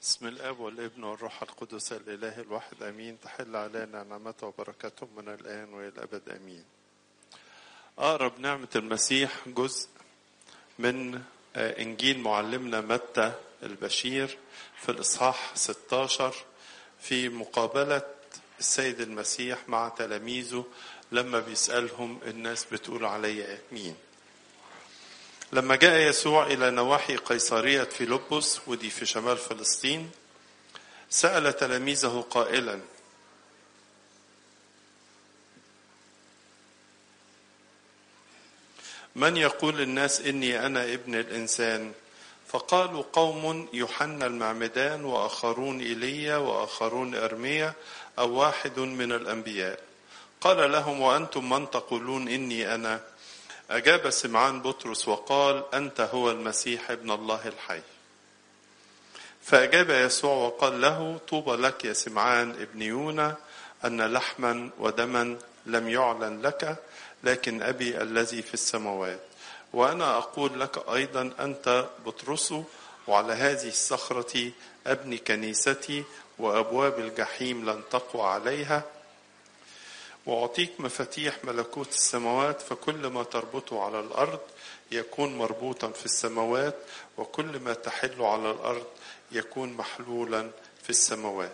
بسم الاب والابن والروح القدس الاله الواحد امين تحل علينا نعمته وبركاته من الان والى الابد امين اقرب نعمه المسيح جزء من انجيل معلمنا متى البشير في الاصحاح 16 في مقابله السيد المسيح مع تلاميذه لما بيسالهم الناس بتقول علي مين لما جاء يسوع إلى نواحي قيصرية فيلبس ودي في شمال فلسطين سأل تلاميذه قائلا من يقول الناس إني أنا ابن الإنسان فقالوا قوم يوحنا المعمدان وآخرون إيليا وآخرون إرميا أو واحد من الأنبياء قال لهم وأنتم من تقولون إني أنا أجاب سمعان بطرس وقال أنت هو المسيح ابن الله الحي فأجاب يسوع وقال له طوبى لك يا سمعان ابن يونا أن لحما ودما لم يعلن لك لكن أبي الذي في السماوات وأنا أقول لك أيضا أنت بطرس وعلى هذه الصخرة أبني كنيستي وأبواب الجحيم لن تقوى عليها وأعطيك مفاتيح ملكوت السماوات فكل ما تربطه على الأرض يكون مربوطا في السماوات وكل ما تحل على الأرض يكون محلولا في السماوات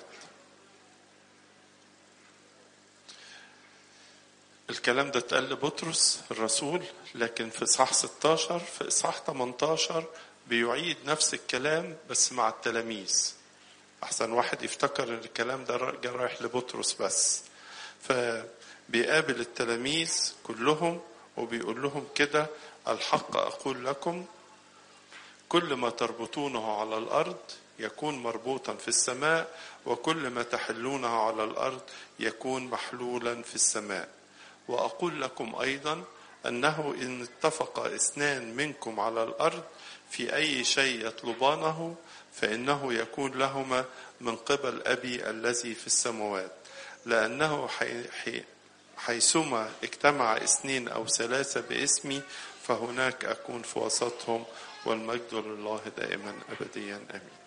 الكلام ده اتقال لبطرس الرسول لكن في إصحاح 16 في إصحاح 18 بيعيد نفس الكلام بس مع التلاميذ أحسن واحد يفتكر إن الكلام ده رايح لبطرس بس فبيقابل التلاميذ كلهم وبيقول لهم كده الحق أقول لكم كل ما تربطونه على الأرض يكون مربوطا في السماء وكل ما تحلونه على الأرض يكون محلولا في السماء وأقول لكم أيضا أنه إن اتفق اثنان منكم على الأرض في أي شيء يطلبانه فإنه يكون لهما من قبل أبي الذي في السماوات لأنه حي حي حيثما اجتمع اثنين أو ثلاثة باسمي فهناك أكون في وسطهم والمجد لله دائما أبديا آمين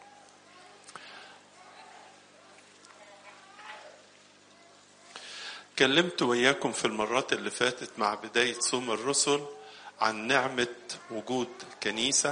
كلمت وياكم في المرات اللي فاتت مع بداية صوم الرسل عن نعمة وجود كنيسة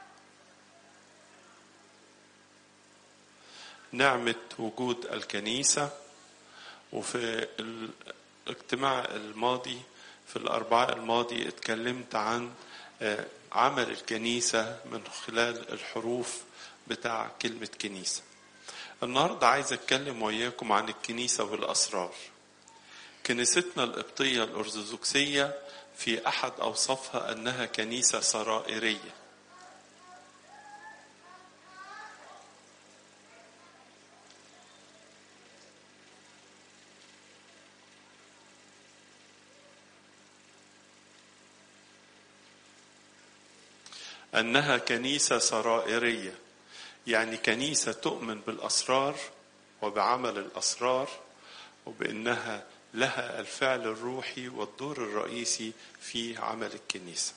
نعمة وجود الكنيسة وفي الاجتماع الماضي في الأربعاء الماضي اتكلمت عن عمل الكنيسة من خلال الحروف بتاع كلمة كنيسة النهاردة عايز أتكلم وياكم عن الكنيسة والأسرار كنيستنا القبطية الأرثوذكسية في أحد أوصافها أنها كنيسة سرائرية أنها كنيسة سرائرية يعني كنيسة تؤمن بالأسرار وبعمل الأسرار وبأنها لها الفعل الروحي والدور الرئيسي في عمل الكنيسة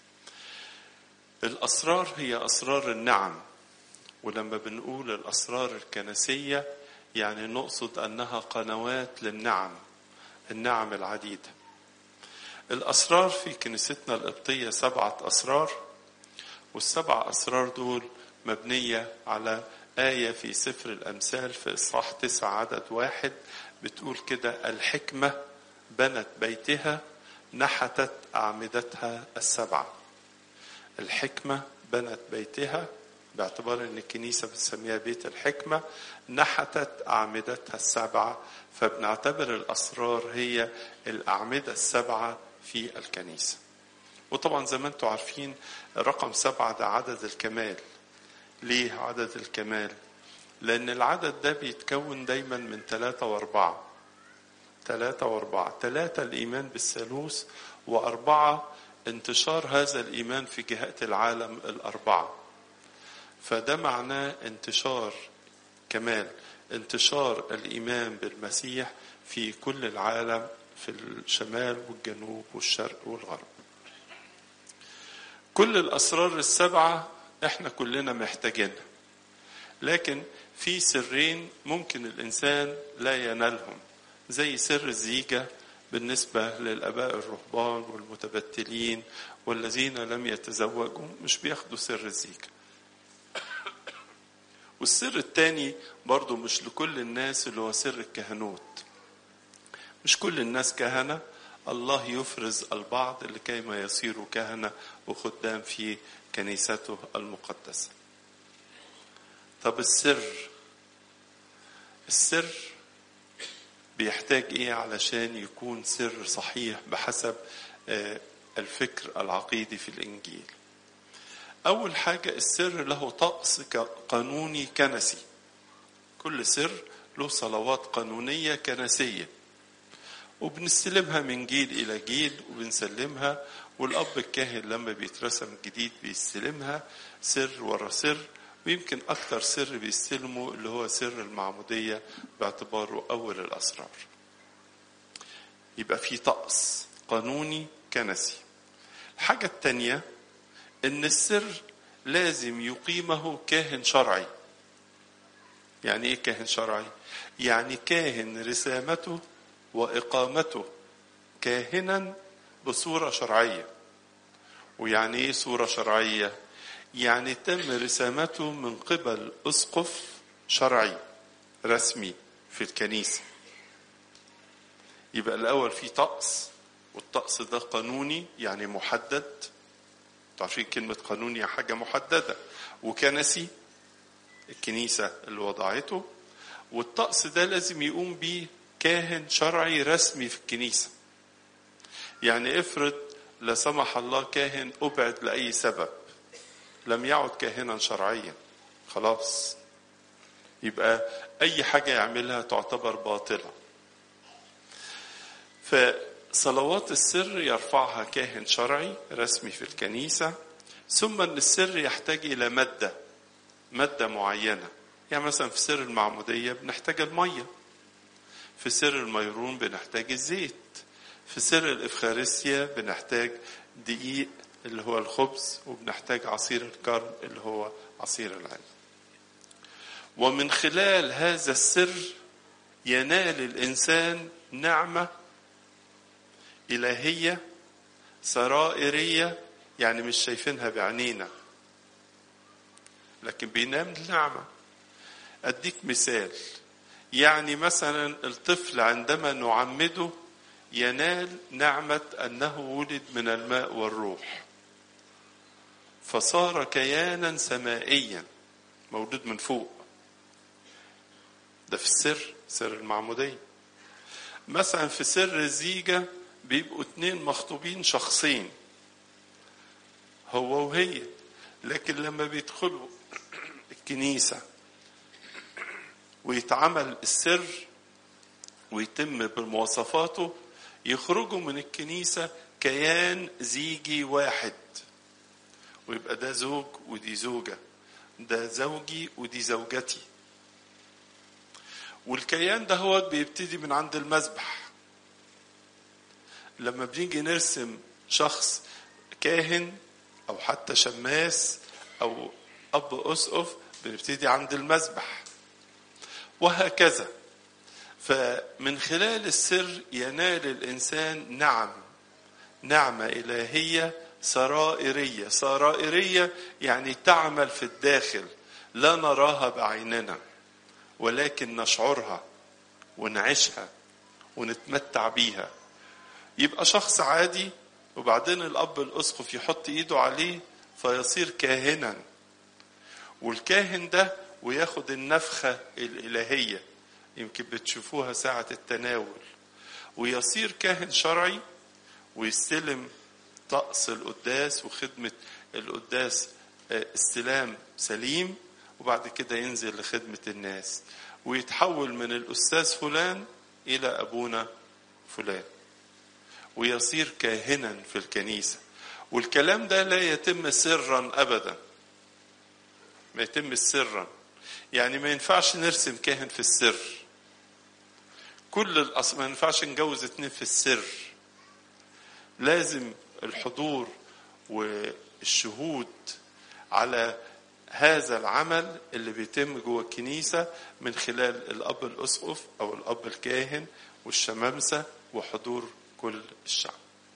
الأسرار هي أسرار النعم ولما بنقول الأسرار الكنسية يعني نقصد أنها قنوات للنعم النعم العديدة الأسرار في كنيستنا القبطية سبعة أسرار والسبع أسرار دول مبنية على آية في سفر الأمثال في إصحاح تسعة عدد واحد بتقول كده الحكمة بنت بيتها نحتت أعمدتها السبعة الحكمة بنت بيتها باعتبار ان الكنيسة بتسميها بيت الحكمة نحتت أعمدتها السبعة فبنعتبر الأسرار هي الأعمدة السبعة في الكنيسة وطبعا زي ما انتم عارفين رقم سبعة ده عدد الكمال ليه عدد الكمال لأن العدد ده بيتكون دايما من ثلاثة وأربعة ثلاثة وأربعة ثلاثة الإيمان بالثالوث وأربعة انتشار هذا الإيمان في جهات العالم الأربعة فده معناه انتشار كمال انتشار الإيمان بالمسيح في كل العالم في الشمال والجنوب والشرق والغرب كل الأسرار السبعة احنا كلنا محتاجينها لكن في سرين ممكن الإنسان لا ينالهم زي سر الزيجة بالنسبة للآباء الرهبان والمتبتلين والذين لم يتزوجوا مش بياخدوا سر الزيجة والسر الثاني برضو مش لكل الناس اللي هو سر الكهنوت مش كل الناس كهنة الله يفرز البعض لكي ما يصيروا كهنة وخدام في كنيسته المقدسة طب السر السر بيحتاج ايه علشان يكون سر صحيح بحسب الفكر العقيدي في الانجيل اول حاجه السر له طقس قانوني كنسي كل سر له صلوات قانونيه كنسيه وبنستلمها من جيل الى جيل وبنسلمها والاب الكاهن لما بيترسم جديد بيستلمها سر ورا سر ويمكن أكثر سر بيستلمه اللي هو سر المعمودية باعتباره أول الأسرار يبقى في طقس قانوني كنسي الحاجة التانية إن السر لازم يقيمه كاهن شرعي يعني إيه كاهن شرعي؟ يعني كاهن رسامته وإقامته كاهنا بصورة شرعية ويعني إيه صورة شرعية؟ يعني تم رسامته من قبل اسقف شرعي رسمي في الكنيسه يبقى الاول في طقس والطقس ده قانوني يعني محدد تعرفين كلمة قانوني حاجة محددة وكنسي الكنيسة اللي وضعته والطقس ده لازم يقوم بيه كاهن شرعي رسمي في الكنيسة يعني افرض لا سمح الله كاهن أبعد لأي سبب لم يعد كاهنا شرعيا خلاص يبقى اي حاجه يعملها تعتبر باطله فصلوات السر يرفعها كاهن شرعي رسمي في الكنيسه ثم ان السر يحتاج الى ماده ماده معينه يعني مثلا في سر المعموديه بنحتاج الميه في سر الميرون بنحتاج الزيت في سر الافخارستيا بنحتاج دقيق اللي هو الخبز وبنحتاج عصير الكرم اللي هو عصير العين ومن خلال هذا السر ينال الانسان نعمه الهيه سرائريه يعني مش شايفينها بعينينا لكن بينام النعمه اديك مثال يعني مثلا الطفل عندما نعمده ينال نعمه انه ولد من الماء والروح فصار كيانا سمائيا مولود من فوق ده في السر سر المعمودية مثلا في سر الزيجة بيبقوا اتنين مخطوبين شخصين هو وهي لكن لما بيدخلوا الكنيسة ويتعمل السر ويتم بمواصفاته يخرجوا من الكنيسة كيان زيجي واحد ويبقى ده زوج ودي زوجة ده زوجي ودي زوجتي والكيان ده هو بيبتدي من عند المذبح لما بنيجي نرسم شخص كاهن او حتى شماس او اب اسقف بنبتدي عند المذبح وهكذا فمن خلال السر ينال الانسان نعم نعمه الهيه سرائريه سرائريه يعني تعمل في الداخل لا نراها بعيننا ولكن نشعرها ونعيشها ونتمتع بيها يبقى شخص عادي وبعدين الاب الاسقف يحط ايده عليه فيصير كاهنا والكاهن ده وياخد النفخه الالهيه يمكن بتشوفوها ساعه التناول ويصير كاهن شرعي ويستلم طقس القداس وخدمه القداس استلام سليم وبعد كده ينزل لخدمة الناس ويتحول من الأستاذ فلان إلى أبونا فلان ويصير كاهنا في الكنيسة والكلام ده لا يتم سرا أبدا ما يتم سرا يعني ما ينفعش نرسم كاهن في السر كل الأصل ما ينفعش نجوز اتنين في السر لازم الحضور والشهود على هذا العمل اللي بيتم جوه الكنيسة من خلال الأب الأسقف أو الأب الكاهن والشمامسة وحضور كل الشعب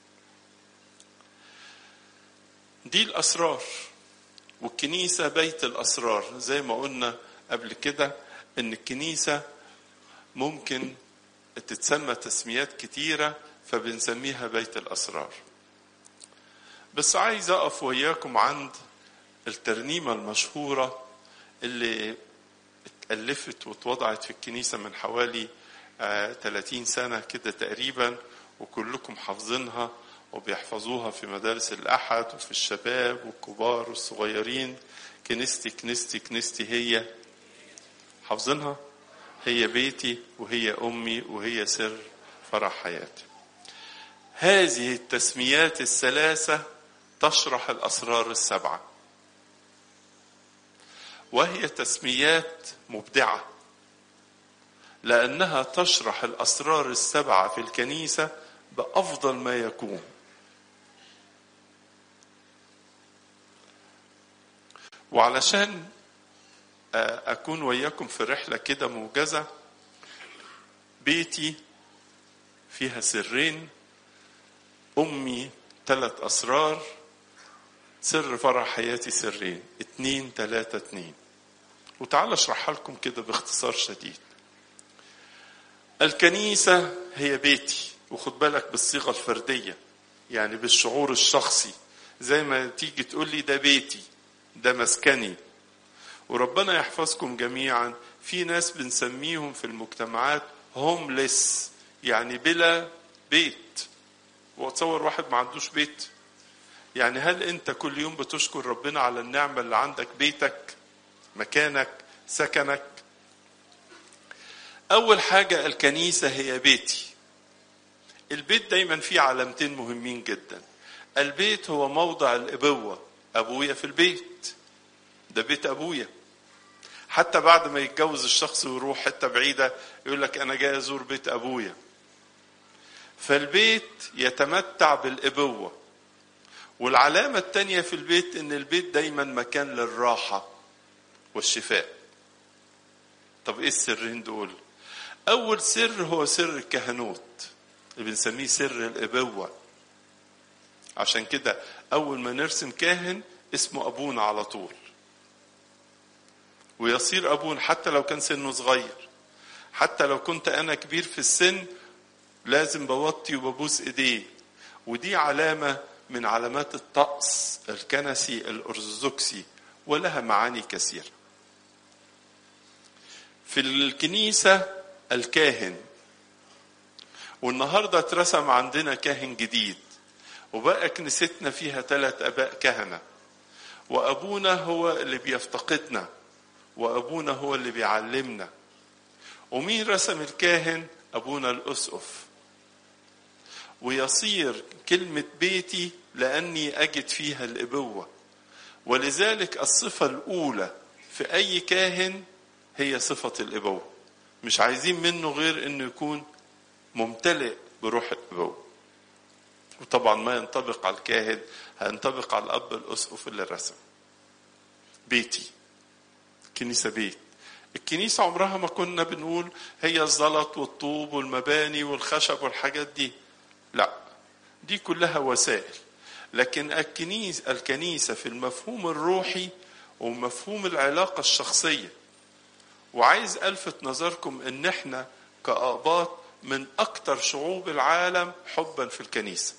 دي الأسرار والكنيسة بيت الأسرار زي ما قلنا قبل كده إن الكنيسة ممكن تتسمى تسميات كتيرة فبنسميها بيت الأسرار بس عايز أقف وياكم عند الترنيمة المشهورة اللي اتألفت واتوضعت في الكنيسة من حوالي آه 30 سنة كده تقريبا وكلكم حافظينها وبيحفظوها في مدارس الأحد وفي الشباب والكبار والصغيرين كنيستي كنيستي كنيستي هي حافظينها هي بيتي وهي أمي وهي سر فرح حياتي هذه التسميات الثلاثة تشرح الأسرار السبعة وهي تسميات مبدعة لأنها تشرح الأسرار السبعة في الكنيسة بأفضل ما يكون وعلشان أكون وياكم في رحلة كده موجزة بيتي فيها سرين أمي ثلاث أسرار سر فرح حياتي سرين اتنين تلاتة اتنين وتعال اشرحها لكم كده باختصار شديد الكنيسة هي بيتي وخد بالك بالصيغة الفردية يعني بالشعور الشخصي زي ما تيجي تقول لي ده بيتي ده مسكني وربنا يحفظكم جميعا في ناس بنسميهم في المجتمعات هومليس يعني بلا بيت وتصور واحد ما عندوش بيت يعني هل انت كل يوم بتشكر ربنا على النعمة اللي عندك بيتك مكانك سكنك اول حاجة الكنيسة هي بيتي البيت دايما فيه علامتين مهمين جدا البيت هو موضع الابوة ابويا في البيت ده بيت ابويا حتى بعد ما يتجوز الشخص ويروح حته بعيده يقول لك انا جاي ازور بيت ابويا فالبيت يتمتع بالابوه والعلامه الثانيه في البيت ان البيت دايما مكان للراحه والشفاء طب ايه السرين دول اول سر هو سر الكهنوت اللي بنسميه سر الابوه عشان كده اول ما نرسم كاهن اسمه ابونا على طول ويصير ابونا حتى لو كان سنه صغير حتى لو كنت انا كبير في السن لازم بوطي وببوس ايديه ودي علامه من علامات الطقس الكنسي الارثوذكسي ولها معاني كثيره في الكنيسه الكاهن والنهارده اترسم عندنا كاهن جديد وبقى كنيستنا فيها ثلاث اباء كهنه وابونا هو اللي بيفتقدنا وابونا هو اللي بيعلمنا ومين رسم الكاهن ابونا الاسقف ويصير كلمه بيتي لاني اجد فيها الابوه ولذلك الصفه الاولى في اي كاهن هي صفه الابوه مش عايزين منه غير انه يكون ممتلئ بروح الابوه وطبعا ما ينطبق على الكاهن هينطبق على الاب الاسقف اللي رسم بيتي كنيسه بيت الكنيسه عمرها ما كنا بنقول هي الزلط والطوب والمباني والخشب والحاجات دي لا دي كلها وسائل لكن الكنيسه الكنيسه في المفهوم الروحي ومفهوم العلاقه الشخصيه وعايز الفت نظركم ان احنا كاباط من اكتر شعوب العالم حبا في الكنيسه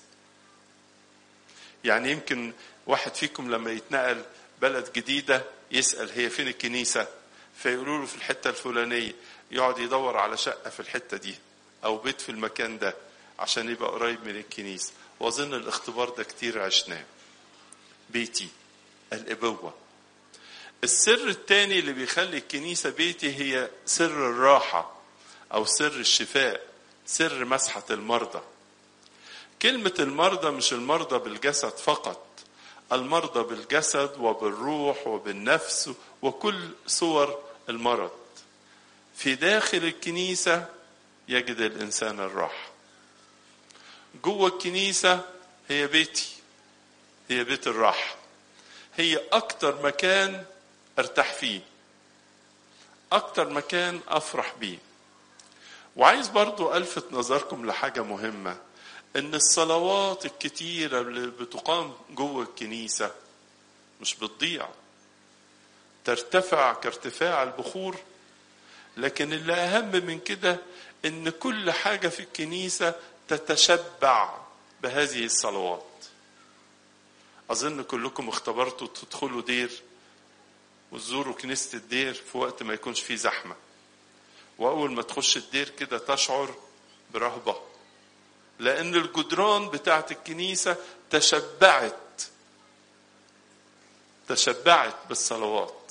يعني يمكن واحد فيكم لما يتنقل بلد جديده يسال هي فين الكنيسه فيقولوا له في الحته الفلانيه يقعد يدور على شقه في الحته دي او بيت في المكان ده عشان يبقى قريب من الكنيسه واظن الاختبار ده كتير عشناه بيتي الابوه السر الثاني اللي بيخلي الكنيسه بيتي هي سر الراحه او سر الشفاء سر مسحه المرضى كلمه المرضى مش المرضى بالجسد فقط المرضى بالجسد وبالروح وبالنفس وكل صور المرض في داخل الكنيسه يجد الانسان الراحه جوه الكنيسه هي بيتي هي بيت الراحه هي اكتر مكان ارتاح فيه اكتر مكان افرح بيه وعايز برضو الفت نظركم لحاجه مهمه ان الصلوات الكتيره اللي بتقام جوه الكنيسه مش بتضيع ترتفع كارتفاع البخور لكن اللي اهم من كده ان كل حاجه في الكنيسه تتشبع بهذه الصلوات اظن كلكم اختبرتوا تدخلوا دير وتزوروا كنيسه الدير في وقت ما يكونش فيه زحمه واول ما تخش الدير كده تشعر برهبه لان الجدران بتاعت الكنيسه تشبعت تشبعت بالصلوات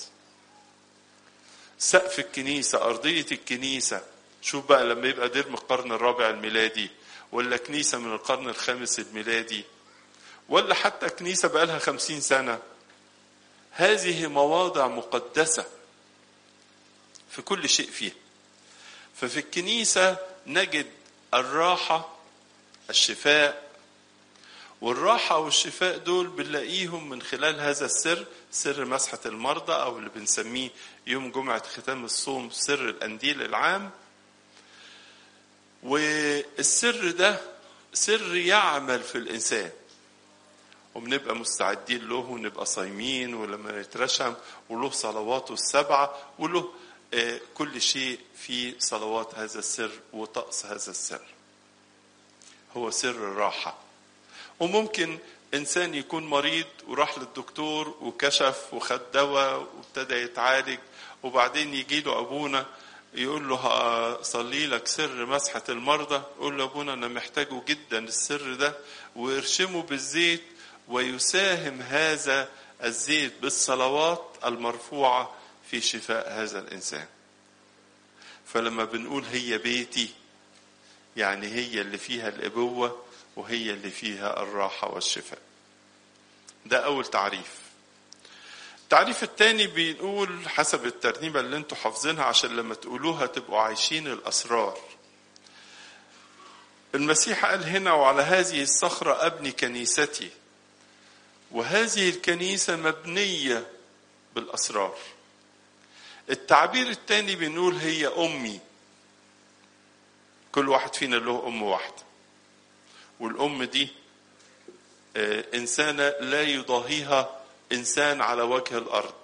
سقف الكنيسه ارضيه الكنيسه شوف بقى لما يبقى دير من القرن الرابع الميلادي ولا كنيسه من القرن الخامس الميلادي ولا حتى كنيسه بقالها خمسين سنه هذه مواضع مقدسه في كل شيء فيها ففي الكنيسه نجد الراحه الشفاء والراحة والشفاء دول بنلاقيهم من خلال هذا السر سر مسحة المرضى أو اللي بنسميه يوم جمعة ختام الصوم سر الأنديل العام والسر ده سر يعمل في الإنسان وبنبقى مستعدين له ونبقى صايمين ولما نترشم وله صلواته السبعة وله كل شيء في صلوات هذا السر وطقس هذا السر هو سر الراحة وممكن إنسان يكون مريض وراح للدكتور وكشف وخد دواء وابتدى يتعالج وبعدين يجي له أبونا يقول له صلي لك سر مسحة المرضى يقول له أبونا أنا محتاجه جدا السر ده ويرشمه بالزيت ويساهم هذا الزيت بالصلوات المرفوعة في شفاء هذا الإنسان فلما بنقول هي بيتي يعني هي اللي فيها الأبوة وهي اللي فيها الراحة والشفاء ده أول تعريف التعريف الثاني بيقول حسب الترنيمة اللي انتوا حافظينها عشان لما تقولوها تبقوا عايشين الأسرار المسيح قال هنا وعلى هذه الصخرة أبني كنيستي وهذه الكنيسة مبنية بالأسرار التعبير الثاني بنقول هي أمي كل واحد فينا له أم واحدة والأم دي إنسانة لا يضاهيها إنسان على وجه الأرض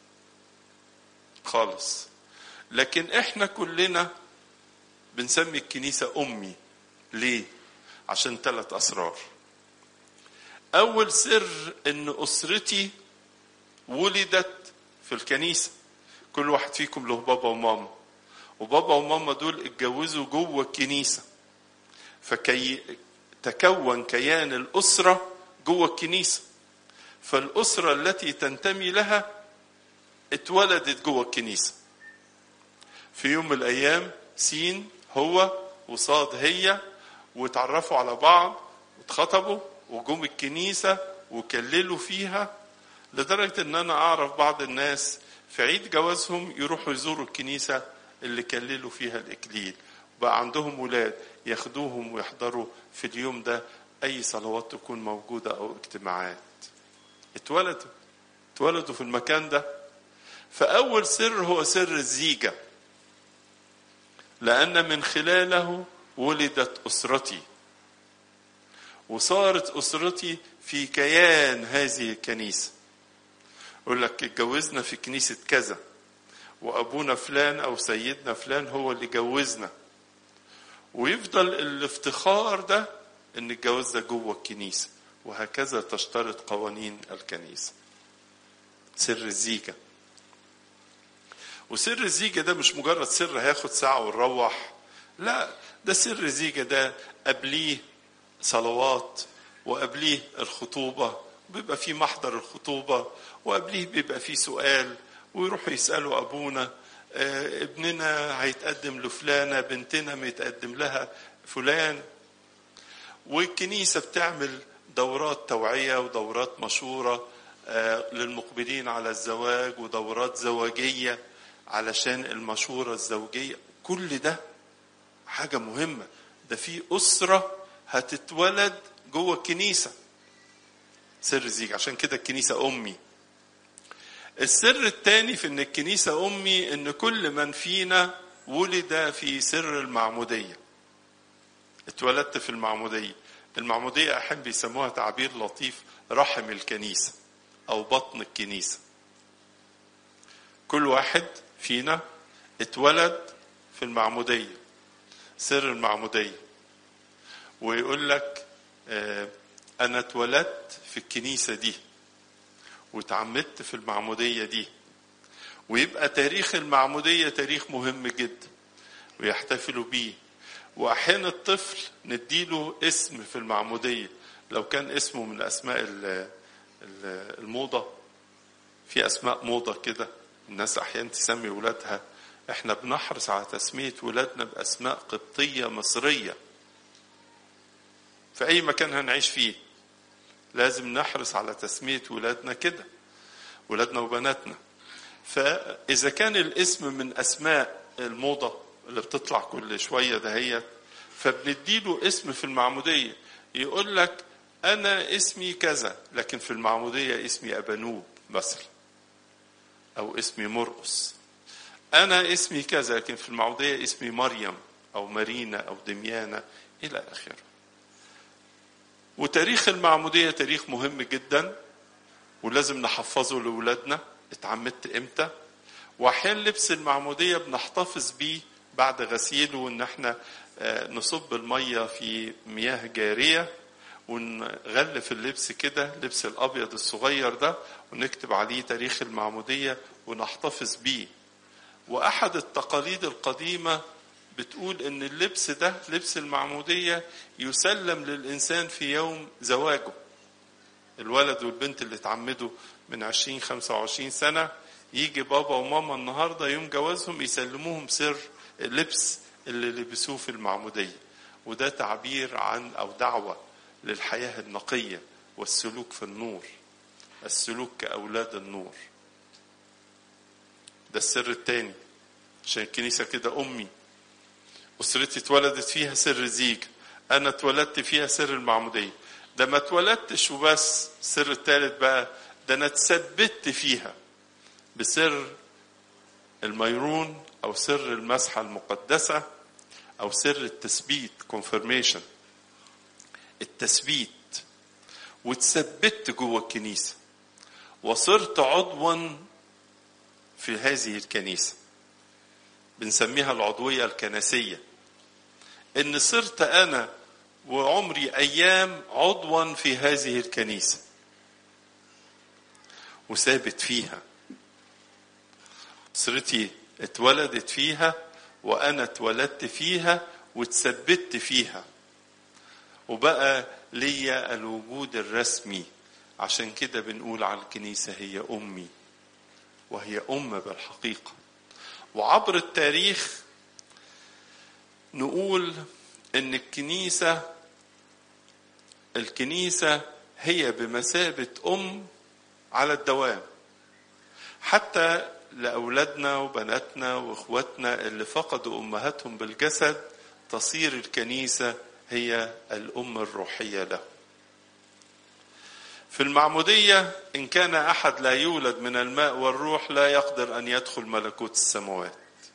خالص لكن إحنا كلنا بنسمي الكنيسة أمي ليه؟ عشان ثلاث أسرار أول سر إن أسرتي ولدت في الكنيسة كل واحد فيكم له بابا وماما وبابا وماما دول اتجوزوا جوه الكنيسة فكي تكون كيان الأسرة جوه الكنيسة فالأسرة التي تنتمي لها اتولدت جوه الكنيسة في يوم من الأيام سين هو وصاد هي واتعرفوا على بعض واتخطبوا وجم الكنيسة وكللوا فيها لدرجة ان انا اعرف بعض الناس في عيد جوازهم يروحوا يزوروا الكنيسة اللي كللوا فيها الاكليل بقى عندهم ولاد ياخدوهم ويحضروا في اليوم ده اي صلوات تكون موجودة او اجتماعات اتولدوا اتولدوا في المكان ده فاول سر هو سر الزيجة لان من خلاله ولدت اسرتي وصارت اسرتي في كيان هذه الكنيسه يقول لك اتجوزنا في كنيسه كذا وابونا فلان او سيدنا فلان هو اللي جوزنا ويفضل الافتخار ده ان الجواز ده جوه الكنيسه وهكذا تشترط قوانين الكنيسه سر الزيجه وسر الزيجه ده مش مجرد سر هياخد ساعه ونروح لا ده سر الزيجه ده قبليه صلوات وقبليه الخطوبة بيبقى في محضر الخطوبة وقبليه بيبقى في سؤال ويروحوا يسألوا أبونا آه ابننا هيتقدم لفلانة بنتنا ميتقدم لها فلان والكنيسة بتعمل دورات توعية ودورات مشورة آه للمقبلين على الزواج ودورات زواجية علشان المشورة الزوجية كل ده حاجة مهمة ده في أسرة هتتولد جوه الكنيسة سر الزيج عشان كده الكنيسة أمي السر الثاني في ان الكنيسة امي ان كل من فينا ولد في سر المعمودية اتولدت في المعمودية المعمودية أحب يسموها تعبير لطيف رحم الكنيسة أو بطن الكنيسة كل واحد فينا اتولد في المعمودية سر المعمودية ويقول لك آه، أنا اتولدت في الكنيسة دي واتعمدت في المعمودية دي ويبقى تاريخ المعمودية تاريخ مهم جدا ويحتفلوا بيه وأحيانا الطفل نديله اسم في المعمودية لو كان اسمه من أسماء ال- ال- الموضة في أسماء موضة كده الناس أحيانا تسمي ولادها احنا بنحرص على تسمية ولادنا بأسماء قبطية مصرية في أي مكان هنعيش فيه لازم نحرص على تسمية ولادنا كده ولادنا وبناتنا فإذا كان الاسم من أسماء الموضة اللي بتطلع كل شوية دهيت فبنديله اسم في المعمودية يقول لك أنا اسمي كذا لكن في المعمودية اسمي أبانوب مثلا أو اسمي مرقس أنا اسمي كذا لكن في المعمودية اسمي مريم أو مارينا أو دميانة إلى آخره وتاريخ المعمودية تاريخ مهم جدا ولازم نحفظه لأولادنا اتعمدت امتى واحيانا لبس المعمودية بنحتفظ بيه بعد غسيله وان احنا آه، نصب المية في مياه جارية ونغلف اللبس كده لبس الابيض الصغير ده ونكتب عليه تاريخ المعمودية ونحتفظ بيه واحد التقاليد القديمة بتقول ان اللبس ده لبس المعمودية يسلم للانسان في يوم زواجه الولد والبنت اللي اتعمدوا من 20 25 سنة يجي بابا وماما النهارده يوم جوازهم يسلموهم سر اللبس اللي لبسوه في المعمودية وده تعبير عن أو دعوة للحياة النقية والسلوك في النور السلوك كأولاد النور ده السر التاني عشان الكنيسة كده أمي أسرتي اتولدت فيها سر زيج أنا اتولدت فيها سر المعمودية ده ما اتولدتش وبس السر التالت بقى ده أنا اتثبت فيها بسر الميرون أو سر المسحة المقدسة أو سر التثبيت confirmation التثبيت وتثبت جوه الكنيسة وصرت عضوا في هذه الكنيسة بنسميها العضوية الكنسية إن صرت أنا وعمري أيام عضوا في هذه الكنيسة وثابت فيها أسرتي اتولدت فيها وأنا اتولدت فيها واتثبت فيها وبقى ليا الوجود الرسمي عشان كده بنقول على الكنيسة هي أمي وهي أم بالحقيقة وعبر التاريخ نقول ان الكنيسة الكنيسة هي بمثابة أم على الدوام حتى لأولادنا وبناتنا وإخواتنا اللي فقدوا أمهاتهم بالجسد تصير الكنيسة هي الأم الروحية له في المعمودية إن كان أحد لا يولد من الماء والروح لا يقدر أن يدخل ملكوت السماوات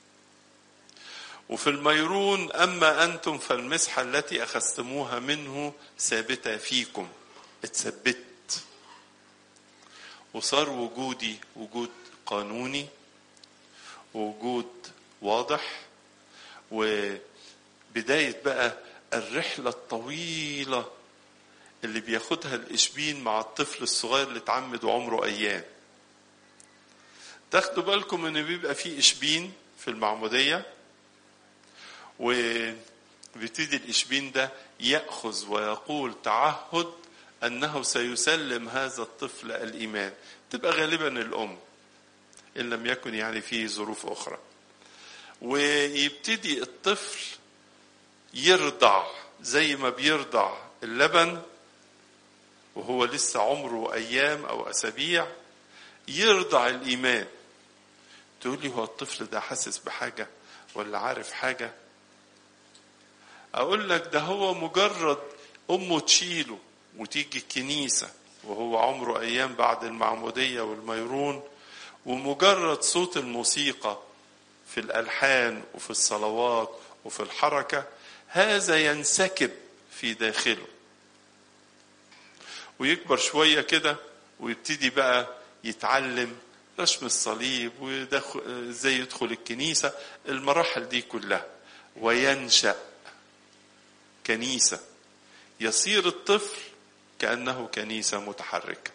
وفي الميرون أما أنتم فالمسحة التي أخذتموها منه ثابتة فيكم اتثبت وصار وجودي وجود قانوني وجود واضح وبداية بقى الرحلة الطويلة اللي بياخدها الإشبين مع الطفل الصغير اللي اتعمد وعمره أيام تاخدوا بالكم ان بيبقى في إشبين في المعمودية وبيبتدي الإشبين ده يأخذ ويقول تعهد أنه سيسلم هذا الطفل الإيمان تبقى غالبا الأم إن لم يكن يعني فيه ظروف أخرى ويبتدي الطفل يرضع زي ما بيرضع اللبن وهو لسه عمره أيام أو أسابيع يرضع الإيمان تقول لي هو الطفل ده حاسس بحاجة ولا عارف حاجة أقول لك ده هو مجرد أمه تشيله وتيجي الكنيسة وهو عمره أيام بعد المعمودية والميرون ومجرد صوت الموسيقى في الالحان وفي الصلوات وفي الحركه هذا ينسكب في داخله ويكبر شويه كده ويبتدي بقى يتعلم رسم الصليب وازاي يدخل الكنيسه المراحل دي كلها وينشا كنيسه يصير الطفل كانه كنيسه متحركه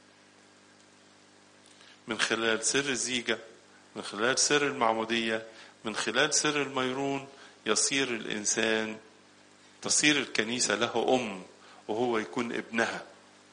من خلال سر الزيجه من خلال سر المعموديه من خلال سر الميرون يصير الانسان تصير الكنيسه له ام وهو يكون ابنها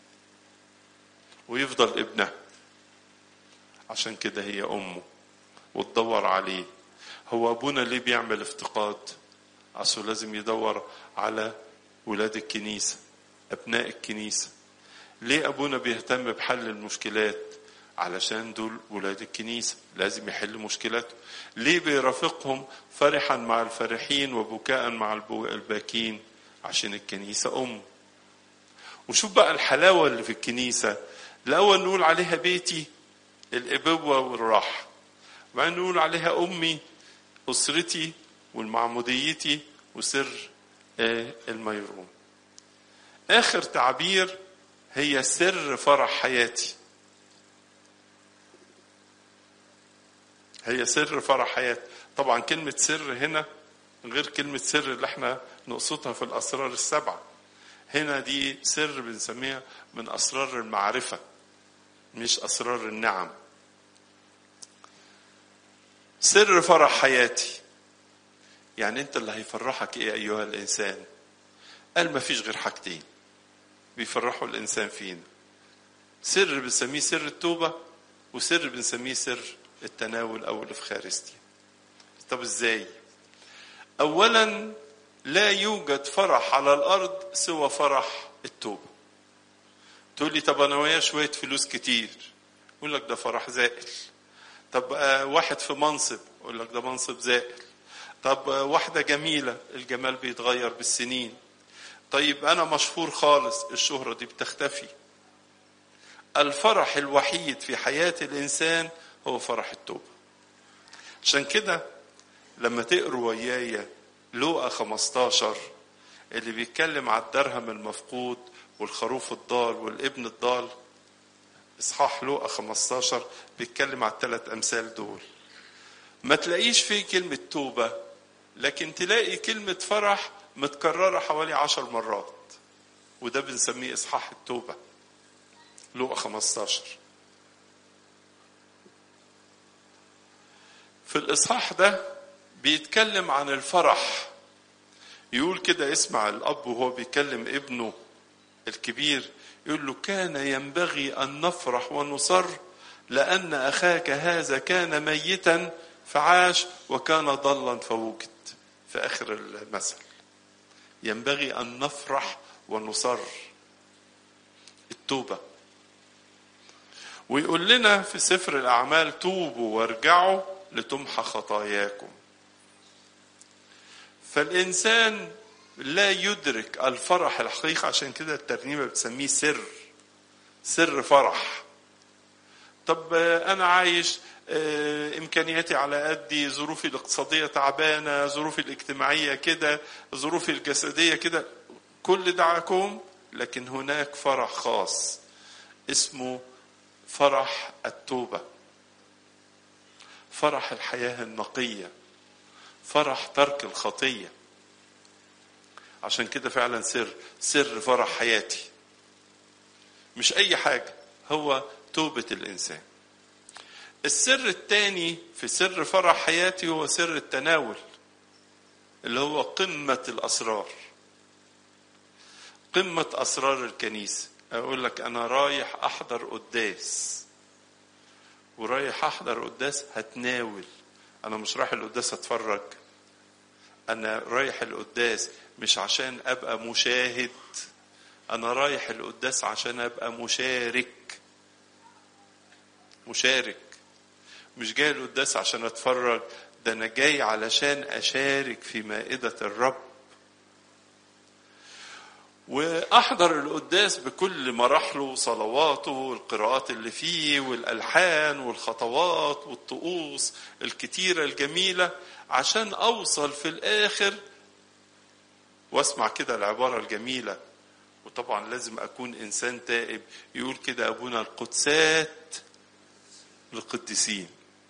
ويفضل ابنها عشان كده هي امه وتدور عليه هو ابونا ليه بيعمل افتقاد اصله لازم يدور على ولاد الكنيسه ابناء الكنيسه ليه ابونا بيهتم بحل المشكلات علشان دول ولاد الكنيسه لازم يحل مشكلاته ليه بيرافقهم فرحا مع الفرحين وبكاء مع الباكين عشان الكنيسه ام وشوف بقى الحلاوه اللي في الكنيسه الاول نقول عليها بيتي الابوه والراحه وبعدين نقول عليها امي اسرتي والمعموديتي وسر الميرون اخر تعبير هي سر فرح حياتي هي سر فرح حياتي طبعا كلمة سر هنا غير كلمة سر اللي احنا نقصدها في الأسرار السبعة هنا دي سر بنسميها من أسرار المعرفة مش أسرار النعم سر فرح حياتي يعني انت اللي هيفرحك ايه ايها الانسان قال ما فيش غير حاجتين بيفرحوا الانسان فينا سر بنسميه سر التوبه وسر بنسميه سر التناول او الافخارستيا طب ازاي اولا لا يوجد فرح على الارض سوى فرح التوبه تقول لي طب انا ويا شويه فلوس كتير يقول لك ده فرح زائل طب واحد في منصب يقول لك ده منصب زائل طب واحدة جميلة الجمال بيتغير بالسنين طيب أنا مشهور خالص الشهرة دي بتختفي الفرح الوحيد في حياة الإنسان هو فرح التوبة عشان كده لما تقروا ويايا لوقا 15 اللي بيتكلم على الدرهم المفقود والخروف الضال والابن الضال اصحاح لوقا 15 بيتكلم على الثلاث امثال دول ما تلاقيش فيه كلمة توبة لكن تلاقي كلمة فرح متكررة حوالي عشر مرات وده بنسميه إصحاح التوبة لوقا 15 في الإصحاح ده بيتكلم عن الفرح يقول كده اسمع الأب وهو بيكلم ابنه الكبير يقول له كان ينبغي أن نفرح ونصر لأن أخاك هذا كان ميتا فعاش وكان ضلا فوجد في آخر المثل ينبغي أن نفرح ونصر التوبة ويقول لنا في سفر الأعمال توبوا وارجعوا لتمحى خطاياكم فالإنسان لا يدرك الفرح الحقيقي عشان كده الترنيمة بتسميه سر سر فرح طب أنا عايش امكانياتي على قدي ظروفي الاقتصاديه تعبانه ظروفي الاجتماعيه كده ظروفي الجسديه كده كل دعاكم لكن هناك فرح خاص اسمه فرح التوبه فرح الحياه النقيه فرح ترك الخطيه عشان كده فعلا سر سر فرح حياتي مش اي حاجه هو توبه الانسان السر الثاني في سر فرح حياتي هو سر التناول اللي هو قمة الأسرار قمة أسرار الكنيسة أقول لك أنا رايح أحضر قداس ورايح أحضر قداس هتناول أنا مش رايح القداس أتفرج أنا رايح القداس مش عشان أبقى مشاهد أنا رايح القداس عشان أبقى مشارك مشارك مش جاي القداس عشان اتفرج ده انا جاي علشان اشارك في مائدة الرب واحضر القداس بكل مراحله وصلواته والقراءات اللي فيه والالحان والخطوات والطقوس الكتيره الجميله عشان اوصل في الاخر واسمع كده العباره الجميله وطبعا لازم اكون انسان تائب يقول كده ابونا القدسات للقديسين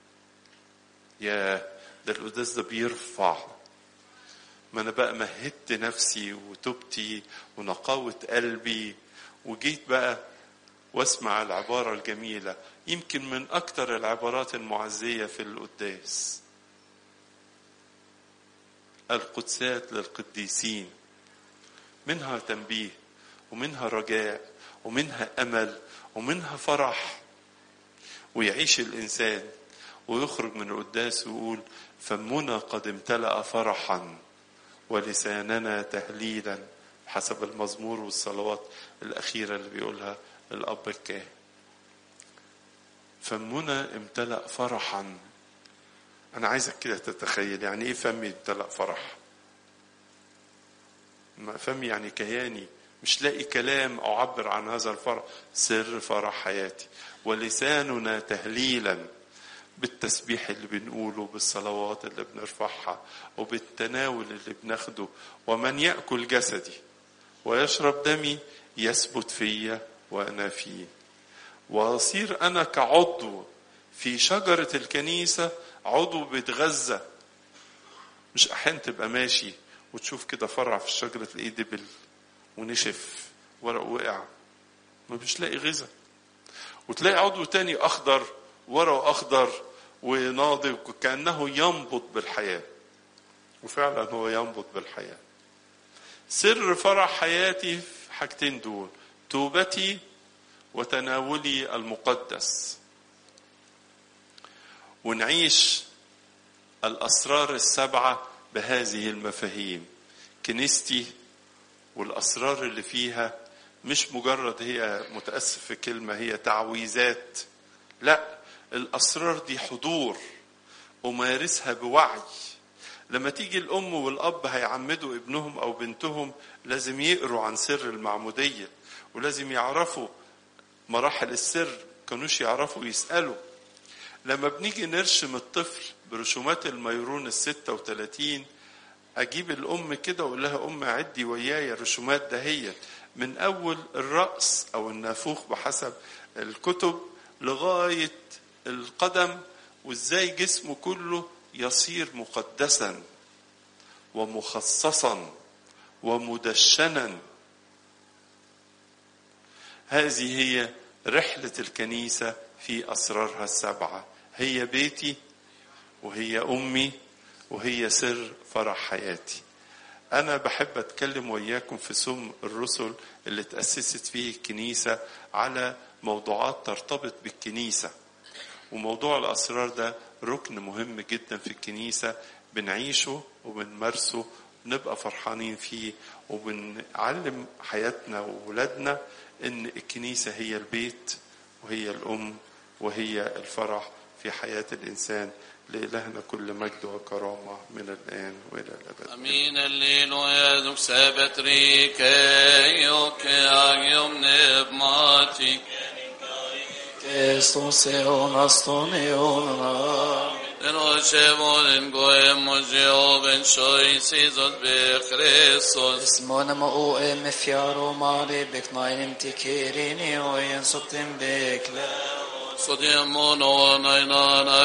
يا ده القداس ده بيرفع ما انا بقى مهدت نفسي وتوبتي ونقاوة قلبي وجيت بقى واسمع العبارة الجميلة يمكن من اكتر العبارات المعزية في القداس القدسات للقديسين منها تنبيه ومنها رجاء ومنها امل ومنها فرح ويعيش الانسان ويخرج من القداس ويقول فمنا قد امتلأ فرحا ولساننا تهليلا حسب المزمور والصلوات الأخيرة اللي بيقولها الأب الكاهن فمنا امتلأ فرحا أنا عايزك كده تتخيل يعني إيه فمي امتلأ فرح فمي يعني كياني مش لاقي كلام أعبر عن هذا الفرح سر فرح حياتي ولساننا تهليلا بالتسبيح اللي بنقوله بالصلوات اللي بنرفعها وبالتناول اللي بناخده ومن يأكل جسدي ويشرب دمي يثبت فيا وأنا فيه وأصير أنا كعضو في شجرة الكنيسة عضو بيتغذى مش أحيانا تبقى ماشي وتشوف كده فرع في الشجرة تلاقيه دبل ونشف ورق وقع ما مش لاقي غذاء وتلاقي عضو تاني أخضر ورقه أخضر وناضج كأنه ينبض بالحياة وفعلا هو ينبض بالحياة سر فرح حياتي في حاجتين دول توبتي وتناولي المقدس ونعيش الأسرار السبعة بهذه المفاهيم كنيستي والأسرار اللي فيها مش مجرد هي متأسف في كلمة هي تعويذات لا الأسرار دي حضور أمارسها بوعي لما تيجي الأم والأب هيعمدوا ابنهم أو بنتهم لازم يقروا عن سر المعمودية ولازم يعرفوا مراحل السر كانوش يعرفوا يسألوا لما بنيجي نرشم الطفل برسومات الميرون الستة وثلاثين أجيب الأم كده وأقول لها أم عدي وياي الرسومات دهيت من أول الرأس أو النافوخ بحسب الكتب لغاية القدم وازاي جسمه كله يصير مقدسا ومخصصا ومدشنا هذه هي رحلة الكنيسة في أسرارها السبعة هي بيتي وهي أمي وهي سر فرح حياتي أنا بحب أتكلم وإياكم في سم الرسل اللي تأسست فيه الكنيسة على موضوعات ترتبط بالكنيسة وموضوع الأسرار ده ركن مهم جدا في الكنيسة بنعيشه وبنمارسه بنبقى فرحانين فيه وبنعلم حياتنا وولادنا ان الكنيسة هي البيت وهي الأم وهي الفرح في حياة الإنسان لإلهنا كل مجد وكرامة من الآن وإلى الأبد Amin alleluia, duk sebet rike, och agium pneumatik. Kristus eon aston eon Den ocevolim goem o Jehoven shoi sizot be Christos. اسمونا ما او ام فيارو ماري بك نايم تكيريني وين صوتين بك لا Sodium mono nainana